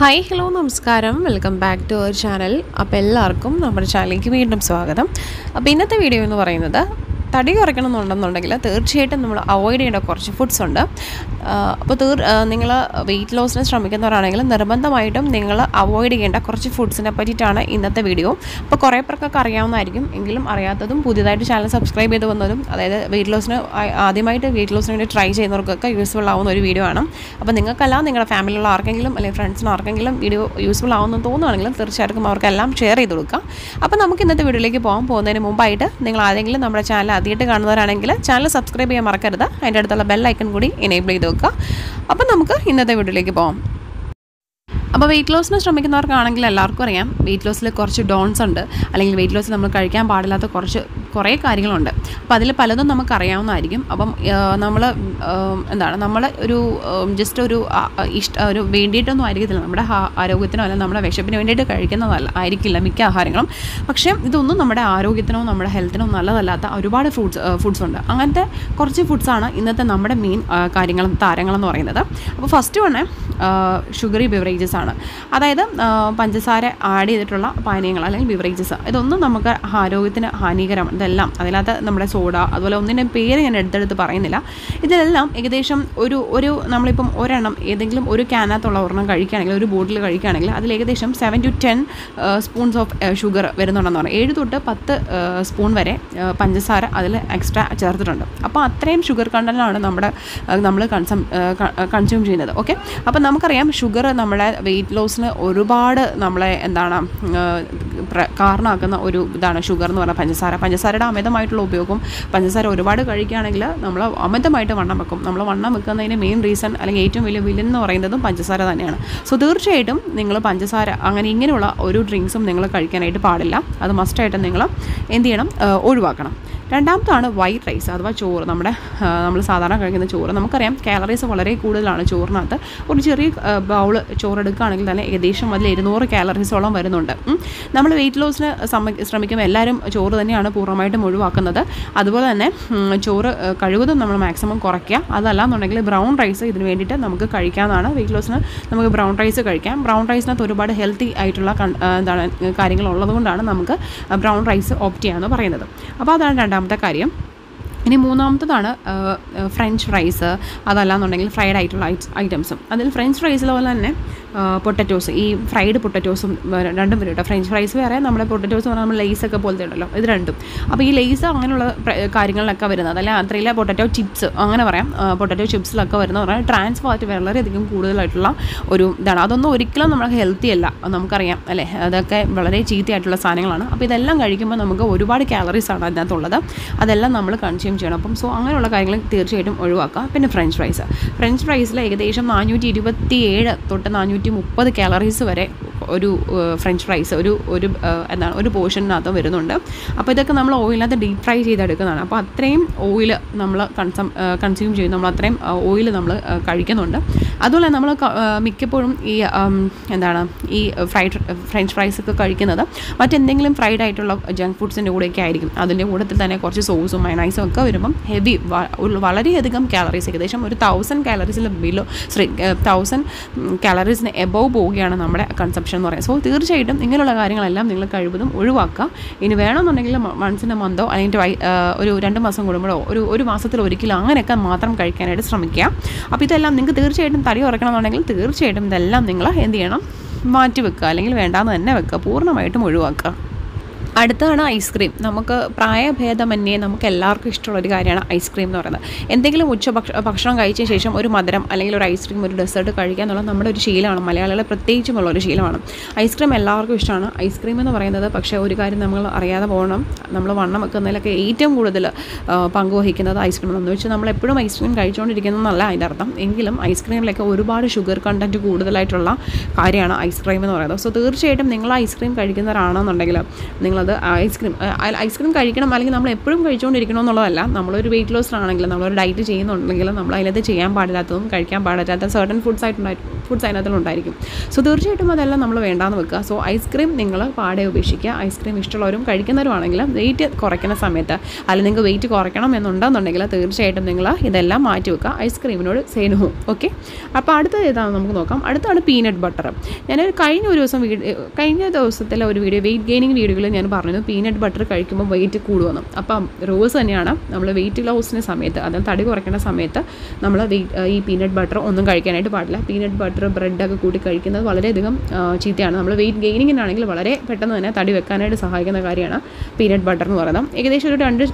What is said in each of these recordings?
Hi hello നമസ്കാരം welcome back to our channel അപ്പോൾ എല്ലാവർക്കും നമ്മുടെ ചാനലിലേക്ക് വീണ്ടും സ്വാഗതം അപ്പോൾ ഇന്നത്തെ വീഡിയോ എന്ന് പറയുന്നത് തടി കുറയ്ക്കണമെന്നുണ്ടെന്നുണ്ടെങ്കിൽ തീർച്ചയായിട്ടും നമ്മൾ അവോയ്ഡ് ചെയ്യേണ്ട കുറച്ച് ഫുഡ്സ് ഉണ്ട് അപ്പോൾ തീർ നിങ്ങൾ വെയിറ്റ് ലോസിന് ശ്രമിക്കുന്നവരാണെങ്കിൽ നിർബന്ധമായിട്ടും നിങ്ങൾ അവോയ്ഡ് ചെയ്യേണ്ട കുറച്ച് ഫുഡ്സിനെ പറ്റിയിട്ടാണ് ഇന്നത്തെ വീഡിയോ അപ്പോൾ കുറേ പേർക്കൊക്കെ അറിയാവുന്നതായിരിക്കും എങ്കിലും അറിയാത്തതും പുതിയതായിട്ട് ചാനൽ സബ്സ്ക്രൈബ് ചെയ്ത് വന്നതും അതായത് വെയിറ്റ് ലോസിന് ആദ്യമായിട്ട് വെയിറ്റ് ലോസിന് വേണ്ടി ട്രൈ ചെയ്യുന്നവർക്കൊക്കെ യൂസ്ഫുൾ ആവുന്ന ഒരു വീഡിയോ ആണ് അപ്പോൾ നിങ്ങൾക്കല്ല നിങ്ങളുടെ ഫാമിലിയിലുള്ള ആർക്കെങ്കിലും അല്ലെങ്കിൽ ഫ്രണ്ട്സിന് ആർക്കെങ്കിലും വീഡിയോ യൂസ്ഫുൾ ആവുമെന്ന് തോന്നുകയാണെങ്കിലും തീർച്ചയായിട്ടും അവർക്കെല്ലാം ഷെയർ ചെയ്ത് കൊടുക്കാം അപ്പോൾ നമുക്ക് ഇന്നത്തെ വീഡിയോയിലേക്ക് പോകാൻ പോകുന്നതിന് മുമ്പായിട്ട് നിങ്ങൾ ആരെങ്കിലും നമ്മുടെ ചാനൽ ആദ്യമായിട്ട് കാണുന്നവരാണെങ്കിൽ ചാനൽ സബ്സ്ക്രൈബ് ചെയ്യാൻ മറക്കരുത് അതിൻ്റെ അടുത്തുള്ള ബെൽ ഐക്കൺ കൂടി എനേബിൾ ചെയ്ത് വെക്കുക അപ്പോൾ നമുക്ക് ഇന്നത്തെ വീഡിയോയിലേക്ക് പോകാം അപ്പോൾ വെയിറ്റ് ലോസിന് ശ്രമിക്കുന്നവർക്കാണെങ്കിൽ എല്ലാവർക്കും അറിയാം വെയിറ്റ് ലോസിൽ കുറച്ച് ഡോൺസ് ഉണ്ട് അല്ലെങ്കിൽ വെയിറ്റ് ലോസിൽ നമ്മൾ കഴിക്കാൻ പാടില്ലാത്ത കുറച്ച് കുറേ കാര്യങ്ങളുണ്ട് അപ്പോൾ അതിൽ പലതും നമുക്ക് അറിയാവുന്നതായിരിക്കും അപ്പം നമ്മൾ എന്താണ് നമ്മൾ ഒരു ജസ്റ്റ് ഒരു ആ, ഇഷ്ട ഒരു വേണ്ടിയിട്ടൊന്നും ആയിരിക്കത്തില്ല നമ്മുടെ ഹാ- ആരോഗ്യത്തിനോ അല്ലെങ്കിൽ നമ്മുടെ വിശപ്പിന് വേണ്ടിയിട്ട് കഴിക്കുന്നതല്ല ആയിരിക്കില്ല മിക്ക ആഹാരങ്ങളും പക്ഷേ ഇതൊന്നും നമ്മുടെ ആരോഗ്യത്തിനോ നമ്മുടെ ഹെൽത്തിനോ നല്ലതല്ലാത്ത ഒരുപാട് ഫ്രൂട്ട്സ് ഫുഡ്സ് ഉണ്ട് അങ്ങനത്തെ കുറച്ച് ഫുഡ്സാണ് ഇന്നത്തെ നമ്മുടെ മെയിൻ കാര്യങ്ങളും താരങ്ങളെന്ന് പറയുന്നത് അപ്പോൾ ഫസ്റ്റ് വണ് ഷുഗറി ബിവറേജസ് ആണ് അതായത് ആ, പഞ്ചസാര ആഡ് ചെയ്തിട്ടുള്ള പാനീയങ്ങൾ അല്ലെങ്കിൽ ബിവറേജസ് ഇതൊന്നും നമുക്ക് ആരോഗ്യത്തിന് ഹാനികരം ഇതെല്ലാം അതിനകത്ത് നമ്മുടെ സോഡ അതുപോലെ ഒന്നിൻ്റെ പേര് ഞാൻ എടുത്തെടുത്ത് പറയുന്നില്ല ഇതിലെല്ലാം ഏകദേശം ഒരു ഒരു നമ്മളിപ്പം ഒരെണ്ണം ഏതെങ്കിലും ഒരു ക്യാനകത്തുള്ള ഒരെണ്ണം കഴിക്കുകയാണെങ്കിൽ ഒരു ബോട്ടിൽ കഴിക്കുകയാണെങ്കിൽ അതിൽ ഏകദേശം seven to ten spoons of sugar വരുന്നുണ്ടെന്ന് പറഞ്ഞു ഏഴ് തൊട്ട് പത്ത് സ്പൂൺ വരെ ആ, പഞ്ചസാര അതിൽ എക്സ്ട്രാ ചേർത്തിട്ടുണ്ട് അപ്പോൾ അത്രയും ഷുഗർ കണ്ടൻ്റാണ് നമ്മുടെ നമ്മൾ കൺസം കൺസ്യൂം ചെയ്യുന്നത് ഓക്കെ അപ്പോൾ നമുക്കറിയാം ഷുഗർ നമ്മളെ വെയിറ്റ് ലോസിന് ഒരുപാട് നമ്മളെ എന്താണ് ആ, പ്ര- കാരണമാക്കുന്ന ഒരു ഇതാണ് ഷുഗർ എന്ന് പറഞ്ഞാൽ പഞ്ചസാര പഞ്ചസാരയുടെ അമിതമായിട്ടുള്ള ഉപയോഗം പഞ്ചസാര ഒരുപാട് കഴിക്കുകയാണെങ്കിൽ നമ്മൾ അമിതമായിട്ട് വണ്ണം വെക്കും നമ്മൾ വണ്ണം വെക്കുന്നതിന് മെയിൻ റീസൺ അല്ലെങ്കിൽ ഏറ്റവും വലിയ വില്ലൻ എന്ന് പറയുന്നതും പഞ്ചസാര തന്നെയാണ് സോ തീർച്ചയായിട്ടും നിങ്ങൾ പഞ്ചസാര അങ്ങനെ ഇങ്ങനെയുള്ള ഒരു ഡ്രിങ്ക്സും നിങ്ങൾ കഴിക്കാനായിട്ട് പാടില്ല അത് മസ്റ്റായിട്ട് നിങ്ങൾ എന്ത് ചെയ്യണം ആ, ഒഴിവാക്കണം രണ്ടാമത്താണ് വൈറ്റ് റൈസ് അഥവാ ചോറ് നമ്മുടെ നമ്മൾ സാധാരണ കഴിക്കുന്ന ചോറ് നമുക്കറിയാം കാലറീസ് വളരെ കൂടുതലാണ് ചോറിനകത്ത് ഒരു ചെറിയ ബൗൾ ചോറ് എടുക്കുകയാണെങ്കിൽ തന്നെ ഏകദേശം അതിൽ ഇരുന്നൂറ് കാലറീസോളം വരുന്നുണ്ട് ഉം. നമ്മൾ വെയിറ്റ് ലോസിന് ശ്രമിക്കുമ്പോൾ എല്ലാവരും ചോറ് തന്നെയാണ് പൂർണ്ണമായിട്ടും ഒഴിവാക്കുന്നത് അതുപോലെ തന്നെ ഉം, ചോറ് ആ, കഴിവതും നമ്മൾ മാക്സിമം കുറയ്ക്കുക അതല്ലാന്നുണ്ടെങ്കിൽ ബ്രൗൺ റൈസ് ഇതിന് വേണ്ടിയിട്ട് നമുക്ക് കഴിക്കാവുന്നതാണ് വെയിറ്റ് ലോസിന് നമുക്ക് ബ്രൗൺ റൈസ് കഴിക്കാം ബ്രൗൺ റൈസിനകത്ത് ഒരുപാട് ഹെൽത്തി ആയിട്ടുള്ള കൺ- ആ, എന്താണ് കാര്യങ്ങൾ ഉള്ളതുകൊണ്ടാണ് നമുക്ക് ബ്രൗൺ റൈസ് ഓപ്റ്റ് ചെയ്യാമെന്ന് പറയുന്നത് അപ്പോൾ അതാണ് രണ്ടാമത്തെ കാര്യം ഇനി മൂന്നാമത്തതാണ് ഫ്രഞ്ച് ഫ്രൈസ് അതല്ലാന്നുണ്ടെങ്കിൽ ഫ്രൈഡ് ആയിട്ടുള്ള ഐറ്റംസും അതിൽ ഫ്രഞ്ച് ഫ്രൈസിൽ പോലെ തന്നെ പൊട്ടറ്റോസ് ഈ ഫ്രൈഡ് പൊട്ടറ്റോസും രണ്ടും വരും കേട്ടോ ഫ്രഞ്ച് ഫ്രൈസ് വേറെ നമ്മുടെ പൊട്ടറ്റോസ് പറഞ്ഞാൽ നമ്മൾ ലേസ് ഒക്കെ പോലത്തെ ഉണ്ടല്ലോ ഇത് രണ്ടും അപ്പോൾ ഈ ലേസ് അങ്ങനെയുള്ള പ്ര- കാര്യങ്ങളിലൊക്കെ വരുന്നത് അല്ല അത്രയില്ല പൊട്ടറ്റോ ചിപ്സ് അങ്ങനെ പറയാം പൊട്ടറ്റോ ചിപ്സിലൊക്കെ വരുന്ന പറഞ്ഞാൽ ട്രാൻസ് ഫാറ്റ് വളരെയധികം കൂടുതലായിട്ടുള്ള ഒരു ഇതാണ് അതൊന്നും ഒരിക്കലും നമുക്ക് ഹെൽത്തി അല്ല അത് നമുക്കറിയാം അല്ലേ അതൊക്കെ വളരെ ചീത്തയായിട്ടുള്ള സാധനങ്ങളാണ് അപ്പോൾ ഇതെല്ലാം കഴിക്കുമ്പോൾ നമുക്ക് ഒരുപാട് കാലറീസ് ആണ് അതിനകത്തുള്ളത് അതെല്ലാം നമ്മൾ കൺസ്യൂം ചെയ്യണം അപ്പം സോ അങ്ങനെയുള്ള കാര്യങ്ങൾ തീർച്ചയായിട്ടും ഒഴിവാക്കുക പിന്നെ ഫ്രഞ്ച് ഫ്രൈസ് ഫ്രഞ്ച് ഫ്രൈസിൽ ഏകദേശം നാനൂറ്റി ഇരുപത്തി ഏഴ് തൊട്ട് നാനൂറ്റി മുപ്പത് കാലറീസ് വരെ ഒരു ഏഹ്, ഫ്രഞ്ച് ഫ്രൈസ് ഒരു ഒരു ഏഹ്, എന്താണ് ഒരു പോർഷനകത്ത് വരുന്നുണ്ട് അപ്പോൾ ഇതൊക്കെ നമ്മൾ ഓയിലിനകത്ത് ഡീപ് ഫ്രൈ ചെയ്തെടുക്കുന്നതാണ് അപ്പോൾ അത്രയും ഓയിൽ നമ്മൾ കൺസം കൺസ്യൂം ചെയ്യും നമ്മൾ അത്രയും ഓയിൽ നമ്മൾ കഴിക്കുന്നുണ്ട് അതുപോലെ നമ്മൾ ക- ഏഹ്, മിക്കപ്പോഴും ഈ ഉം, എന്താണ് ഈ ഫ്രൈഡ് ഫ്രഞ്ച് ഫ്രൈസ് ഒക്കെ കഴിക്കുന്നത് മറ്റെന്തെങ്കിലും ഫ്രൈഡ് ആയിട്ടുള്ള ജങ്ക് ഫുഡ്സിൻ്റെ കൂടെയൊക്കെ ആയിരിക്കും അതിൻ്റെ കൂട്ടത്തിൽ തന്നെ കുറച്ച് സോസും മൈനൈസും ഒക്കെ വരുമ്പം ഹെവി വളരെയധികം കാലറീസ് ഏകദേശം ഒരു തൗസൻഡ് കാലറീസിൽ ബിലോ സോറി തൗസൻഡ് കാലറീസിന് എബവ് പോവുകയാണ് നമ്മുടെ കൺസപ്ഷൻ എന്ന് പറയുന്നത് സോ തീർച്ചയായിട്ടും ഇങ്ങനെയുള്ള കാര്യങ്ങളെല്ലാം നിങ്ങൾ കഴിവതും ഒഴിവാക്കുക ഇനി വേണമെന്നുണ്ടെങ്കിൽ മൺസിൻ്റെ മന്തോ അല്ലെങ്കിൽ വൈ- ആ, ഒരു രണ്ട് മാസം കൂടുമ്പോഴോ ഒരു ഒരു മാസത്തിൽ ഒരിക്കലും അങ്ങനെയൊക്കെ മാത്രം കഴിക്കാനായിട്ട് ശ്രമിക്കുക അപ്പോൾ ഇതെല്ലാം നിങ്ങൾക്ക് തീർച്ചയായിട്ടും തടി കുറയ്ക്കണമെന്നുണ്ടെങ്കിൽ തീർച്ചയായിട്ടും ഇതെല്ലാം നിങ്ങൾ എന്ത് ചെയ്യണം മാറ്റി വെക്കുക അല്ലെങ്കിൽ വേണ്ടാന്ന് തന്നെ വെക്കുക പൂർണ്ണമായിട്ടും ഒഴിവാക്കുക അടുത്താണ് ഐസ്ക്രീം നമുക്ക് പ്രായഭേദമന്യേ നമുക്ക് എല്ലാവർക്കും ഇഷ്ടമുള്ള ഒരു കാര്യമാണ് ഐസ്ക്രീം എന്ന് പറയുന്നത് എന്തെങ്കിലും ഉച്ച ഭക്ഷ ഭക്ഷണം കഴിച്ച ശേഷം ഒരു മധുരം അല്ലെങ്കിൽ ഒരു ഐസ്ക്രീം ഒരു ഡെസേർട്ട് കഴിക്കുക എന്നുള്ളത് നമ്മുടെ ഒരു ശീലമാണ് മലയാളികളെ പ്രത്യേകിച്ചുമുള്ള ഒരു ശീലമാണ് ഐസ്ക്രീം എല്ലാവർക്കും ഇഷ്ടമാണ് ഐസ്ക്രീം എന്ന് പറയുന്നത് പക്ഷേ ഒരു കാര്യം നമ്മൾ അറിയാതെ പോകണം നമ്മൾ വണ്ണം വെക്കുന്നതിലൊക്കെ ഏറ്റവും കൂടുതൽ ആ, പങ്കുവഹിക്കുന്നത് ഐസ്ക്രീം എന്ന് വെച്ചാൽ നമ്മൾ എപ്പോഴും ഐസ്ക്രീം കഴിച്ചുകൊണ്ടിരിക്കുന്നതെന്നല്ല അതിൻ്റെ അർത്ഥം എങ്കിലും ഐസ്ക്രീമിലൊക്കെ ഒരുപാട് ഷുഗർ കണ്ടൻറ്റ് കൂടുതലായിട്ടുള്ള കാര്യമാണ് ഐസ്ക്രീം എന്ന് പറയുന്നത് സോ തീർച്ചയായിട്ടും നിങ്ങൾ ഐസ്ക്രീം കഴിക്കുന്നവരാണെന്നുണ്ടെങ്കിൽ നിങ്ങൾ എന്നുള്ളത് ഐസ്ക്രീം ഐസ്ക്രീം കഴിക്കണം അല്ലെങ്കിൽ നമ്മൾ എപ്പോഴും കഴിച്ചുകൊണ്ടിരിക്കണം എന്നുള്ളതല്ല നമ്മളൊരു വെയിറ്റ് ലോസ് ആണെങ്കിലും നമ്മളൊരു ഡയറ്റ് ചെയ്യുന്നുണ്ടെങ്കിൽ നമ്മൾ അതിനകത്ത് ചെയ്യാൻ പാടില്ലാത്തതും കഴിക്കാൻ പാടില്ലാത്ത സർട്ടൺ ഫുഡ്സ് ആയിട്ടുണ്ടായി ഫുഡ്സ് അതിനകത്തുണ്ടായിരിക്കും സോ തീർച്ചയായിട്ടും അതെല്ലാം നമ്മൾ വേണ്ടാന്ന് വെക്കുക സോ ഐസ്ക്രീം നിങ്ങൾ പാടെ ഉപേക്ഷിക്കുക ഐസ്ക്രീം ഇഷ്ടമുള്ളവരും കഴിക്കുന്നവരുമാണെങ്കിലും വെയിറ്റ് കുറയ്ക്കുന്ന സമയത്ത് അല്ലെങ്കിൽ നിങ്ങൾക്ക് വെയിറ്റ് കുറയ്ക്കണം എന്നുണ്ടെന്നുണ്ടെങ്കിൽ തീർച്ചയായിട്ടും നിങ്ങൾ ഇതെല്ലാം മാറ്റി വെക്കുക ഐസ്ക്രീമിനോട് സേനു ഓക്കെ അപ്പോൾ അടുത്തത് ഏതാണെന്ന് നമുക്ക് നോക്കാം അടുത്താണ് പീനട്ട് ബട്ടർ ഞാനൊരു കഴിഞ്ഞ ഒരു ദിവസം വീഡിയോ കഴിഞ്ഞ ദിവസത്തിലെ ഒരു വീഡിയോ വെയിറ്റ് ഗെയിനിങ് വീഡിയോയിൽ ഞാൻ പറഞ്ഞത് പീനട്ട് ബട്ടർ കഴിക്കുമ്പോൾ വെയിറ്റ് കൂടുമെന്ന് അപ്പം റോസ് തന്നെയാണ് നമ്മൾ വെയിറ്റ് ലോസിന് സമയത്ത് അതായത് തടി കുറയ്ക്കേണ്ട സമയത്ത് നമ്മൾ വെയിറ്റ് ഈ പീനട്ട് ബട്ടർ ഒന്നും കഴിക്കാനായിട്ട് പാടില്ല പീനട്ട് ബട്ടർ ബ്രെഡൊക്കെ കൂട്ടി കഴിക്കുന്നത് വളരെയധികം ആ, ചീത്തയാണ് നമ്മൾ വെയിറ്റ് ഗെയിനിങ്ങിനാണെങ്കിൽ വളരെ പെട്ടെന്ന് തന്നെ തടി വെക്കാനായിട്ട് സഹായിക്കുന്ന കാര്യമാണ് പീനട്ട് ബട്ടർ എന്ന് പറയുന്നത് ഏകദേശം ഒരു രണ്ട്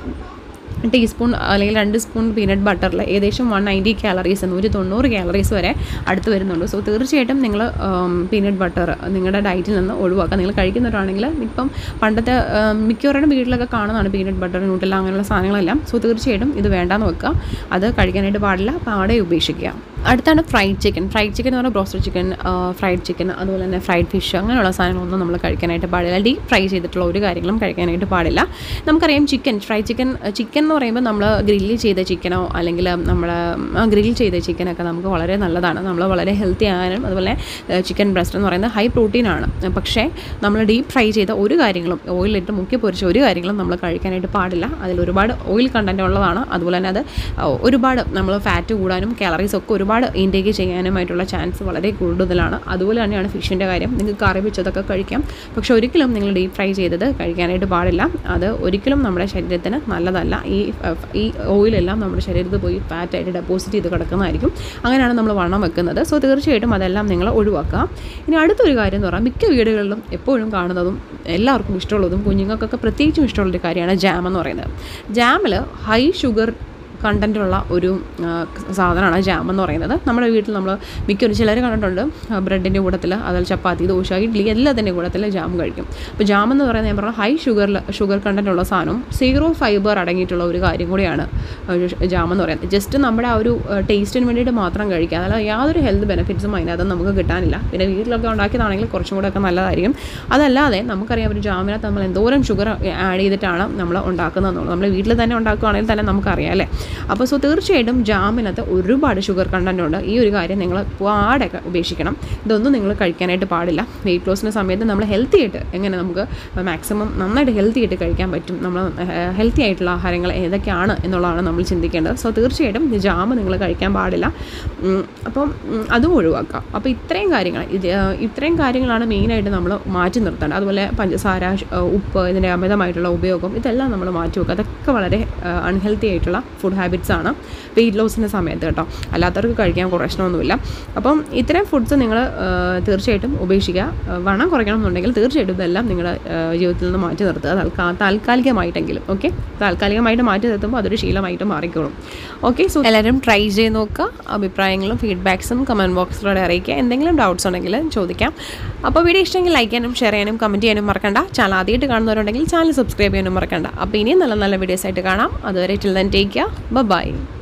ടീസ്പൂൺ അല്ലെങ്കിൽ രണ്ട് സ്പൂൺ പീനട്ട് ബട്ടറിൽ ഏകദേശം വൺ നയൻറ്റി കാലറീസ് നൂറ്റി തൊണ്ണൂറ് കാലറീസ് വരെ അടുത്ത് വരുന്നുണ്ട് സോ തീർച്ചയായിട്ടും നിങ്ങൾ പീനട്ട് ബട്ടർ നിങ്ങളുടെ ഡയറ്റിൽ നിന്ന് ഒഴിവാക്കുക നിങ്ങൾ കഴിക്കുന്നവരാണെങ്കിൽ ഇപ്പം പണ്ടത്തെ ഉം, മിക്കവരുടെ വീട്ടിലൊക്കെ കാണുന്നതാണ് പീനട്ട് ബട്ടർ ന്യൂട്രല അങ്ങനെയുള്ള സാധനങ്ങളെല്ലാം സോ തീർച്ചയായിട്ടും ഇത് വേണ്ടാന്ന് വെക്കുക അത് കഴിക്കാനായിട്ട് പാടില്ല പാടെ ഉപേക്ഷിക്കുക അടുത്താണ് ഫ്രൈഡ് ചിക്കൻ ഫ്രൈഡ് ചിക്കൻ എന്ന് പറഞ്ഞാൽ ബ്രോസ്റ്റഡ് ചിക്കൻ ഫ്രൈഡ് ചിക്കൻ അതുപോലെ തന്നെ ഫ്രൈഡ് ഫിഷ് അങ്ങനെയുള്ള സാധനങ്ങളൊന്നും നമ്മൾ കഴിക്കാനായിട്ട് പാടില്ല ഡീപ് ഫ്രൈ ചെയ്തിട്ടുള്ള ഒരു കാര്യങ്ങളും കഴിക്കാനായിട്ട് പാടില്ല നമുക്കറിയാം ചിക്കൻ ഫ്രൈഡ് ചിക്കൻ ചിക്കൻ എന്ന് പറയുമ്പോൾ നമ്മൾ ഗ്രില്ല് ചെയ്ത ചിക്കനോ അല്ലെങ്കിൽ നമ്മൾ ഗ്രിൽ ചെയ്ത ചിക്കനൊക്കെ നമുക്ക് വളരെ നല്ലതാണ് നമ്മൾ വളരെ ഹെൽത്തി ആകാനും അതുപോലെ ചിക്കൻ ബ്രസ്റ്റ് എന്ന് പറയുന്നത് ഹൈ പ്രോട്ടീനാണ് പക്ഷേ നമ്മൾ ഡീപ്പ് ഫ്രൈ ചെയ്ത ഒരു കാര്യങ്ങളും ഓയിലിട്ട് മുക്കി പൊരിച്ച ഒരു കാര്യങ്ങളും നമ്മൾ കഴിക്കാനായിട്ട് പാടില്ല അതിൽ ഒരുപാട് ഓയിൽ കണ്ടൻറ്റ് ഉള്ളതാണ് അതുപോലെ തന്നെ അത് ഒരുപാട് നമ്മൾ ഫാറ്റ് കൂടാനും കാലറീസ് ഒക്കെ ഒരുപാട് ഇൻടേക്ക് ചെയ്യാനുമായിട്ടുള്ള ചാൻസ് വളരെ കൂടുതലാണ് അതുപോലെ തന്നെയാണ് ഫിഷിൻ്റെ കാര്യം നിങ്ങൾക്ക് കറി വെച്ചതൊക്കെ കഴിക്കാം പക്ഷെ ഒരിക്കലും നിങ്ങൾ ഡീപ്പ് ഫ്രൈ ചെയ്തത് കഴിക്കാനായിട്ട് പാടില്ല അത് ഒരിക്കലും നമ്മുടെ ശരീരത്തിന് നല്ലതല്ല ഈ ഈ ഓയിലെല്ലാം നമ്മുടെ ശരീരത്തിൽ പോയി ഫാറ്റായിട്ട് ഡെപ്പോസിറ്റ് ചെയ്ത് കിടക്കുന്നതായിരിക്കും അങ്ങനെയാണ് നമ്മൾ വണ്ണം വെക്കുന്നത് സോ തീർച്ചയായിട്ടും അതെല്ലാം നിങ്ങൾ ഒഴിവാക്കുക ഇനി അടുത്തൊരു കാര്യം എന്ന് പറഞ്ഞാൽ മിക്ക വീടുകളിലും എപ്പോഴും കാണുന്നതും എല്ലാവർക്കും ഇഷ്ടമുള്ളതും കുഞ്ഞുങ്ങൾക്കൊക്കെ പ്രത്യേകിച്ചും ഇഷ്ടമുള്ളൊരു കാര്യമാണ് ജാം എന്ന് പറയുന്നത് ജാമിൽ ഹൈ ഷുഗർ കണ്ടൻറ്റുള്ള ഒരു ആ, സാധനമാണ് ജാം എന്ന് പറയുന്നത് നമ്മുടെ വീട്ടിൽ നമ്മൾ മിക്കൊരു ചിലർ കണ്ടിട്ടുണ്ട് ബ്രെഡിൻ്റെ കൂട്ടത്തിൽ അതുപോലെ ചപ്പാത്തി ദോശ ഇഡ്ഡലി എല്ലാത്തിൻ്റെ കൂട്ടത്തിൽ ജാം കഴിക്കും അപ്പോൾ ജാം എന്ന് പറയുന്നത് ഞാൻ പറഞ്ഞ ഹൈ ഷുഗറിൽ ഷുഗർ കണ്ടൻറ്റ് ഉള്ള സാധനവും സീറോ ഫൈബർ അടങ്ങിയിട്ടുള്ള ഒരു കാര്യം കൂടിയാണ് ഒരു ജാം എന്ന് പറയുന്നത് ജസ്റ്റ് നമ്മുടെ ആ ഒരു ടേസ്റ്റിന് വേണ്ടിയിട്ട് മാത്രം കഴിക്കുക അല്ലാതെ യാതൊരു ഹെൽത്ത് ബെനിഫിറ്റ്സും അതിനകത്ത് നമുക്ക് കിട്ടാനില്ല പിന്നെ വീട്ടിലൊക്കെ ഉണ്ടാക്കിയതാണെങ്കിൽ കുറച്ചും കൂടെ ഒക്കെ നല്ലതായിരിക്കും അതല്ലാതെ നമുക്കറിയാം ഒരു ജാമിനകത്ത് നമ്മൾ എന്തോരം ഷുഗർ ആഡ് ചെയ്തിട്ടാണ് നമ്മൾ ഉണ്ടാക്കുന്നതെന്നുള്ളത് നമ്മൾ വീട്ടിൽ തന്നെ ഉണ്ടാക്കുകയാണെങ്കിൽ തന്നെ നമുക്കറിയാം അല്ലേ അപ്പോൾ സോ തീർച്ചയായിട്ടും ജാമിനകത്ത് ഒരുപാട് ഷുഗർ കണ്ടൻ്റ് ഉണ്ട് ഈ ഒരു കാര്യം നിങ്ങൾ പാടൊക്കെ ഉപേക്ഷിക്കണം ഇതൊന്നും നിങ്ങൾ കഴിക്കാനായിട്ട് പാടില്ല വെയിറ്റ് ലോസിൻ്റെ സമയത്ത് നമ്മൾ ഹെൽത്തി ആയിട്ട് എങ്ങനെ നമുക്ക് മാക്സിമം നന്നായിട്ട് ഹെൽത്തി ആയിട്ട് കഴിക്കാൻ പറ്റും നമ്മൾ ഹെൽത്തി ആയിട്ടുള്ള ആഹാരങ്ങൾ ഏതൊക്കെയാണ് എന്നുള്ളതാണ് നമ്മൾ ചിന്തിക്കേണ്ടത് സോ തീർച്ചയായിട്ടും ജാം നിങ്ങൾ കഴിക്കാൻ പാടില്ല ഉം, അപ്പം ഉം, അതും ഒഴിവാക്കുക അപ്പോൾ ഇത്രയും കാര്യങ്ങൾ ഇത് ആ, ഇത്രയും കാര്യങ്ങളാണ് മെയിനായിട്ട് നമ്മൾ മാറ്റി നിർത്തേണ്ടത് അതുപോലെ പഞ്ചസാര ഷ്- ആ, ഉപ്പ് ഇതിൻ്റെ അമിതമായിട്ടുള്ള ഉപയോഗം ഇതെല്ലാം നമ്മൾ മാറ്റി വെക്കുക അതൊക്കെ വളരെ അൺഹെൽത്തി ആയിട്ടുള്ള ഫുഡ് ഹാബിറ്റ്സ് ആണ് വെയിറ്റ് ലോസിൻ്റെ സമയത്ത് കേട്ടോ അല്ലാത്തവർക്ക് കഴിക്കാൻ പ്രശ്നമൊന്നുമില്ല അപ്പം ഇത്തരം ഫുഡ്സ് നിങ്ങൾ തീർച്ചയായിട്ടും ഉപേക്ഷിക്കുക ആ, വണ്ണം കുറയ്ക്കണം എന്നുണ്ടെങ്കിൽ തീർച്ചയായിട്ടും ഇതെല്ലാം നിങ്ങളുടെ ആ, ജീവിതത്തിൽ നിന്ന് മാറ്റി നിർത്തുക താൽക്കാ താൽക്കാലികമായിട്ടെങ്കിലും ഓക്കെ താൽക്കാലികമായിട്ട് മാറ്റി നിർത്തുമ്പോൾ അതൊരു ശീലമായിട്ട് മാറിക്കോളും ഓക്കെ സോ എല്ലാവരും ട്രൈ ചെയ്ത് നോക്കുക അഭിപ്രായങ്ങളും ഫീഡ്ബാക്സും കമൻറ്റ് ബോക്സിലൂടെ അറിയിക്കുക എന്തെങ്കിലും ഡൗട്ട്സ് ഉണ്ടെങ്കിൽ ചോദിക്കാം അപ്പോൾ വീഡിയോ ഇഷ്ടമെങ്കിൽ ലൈക്ക് ചെയ്യാനും ഷെയർ ചെയ്യാനും കമൻറ്റ് ചെയ്യാനും മറക്കണ്ട ചാനൽ ആദ്യമായിട്ട് കാണുന്നവരുണ്ടെങ്കിൽ ചാനൽ സബ്സ്ക്രൈബ് ചെയ്യാനും മറക്കണ്ട അപ്പോൾ ഇനിയും നല്ല നല്ല വീഡിയോസ് ആയിട്ട് കാണാം അതുവരെ till then take care by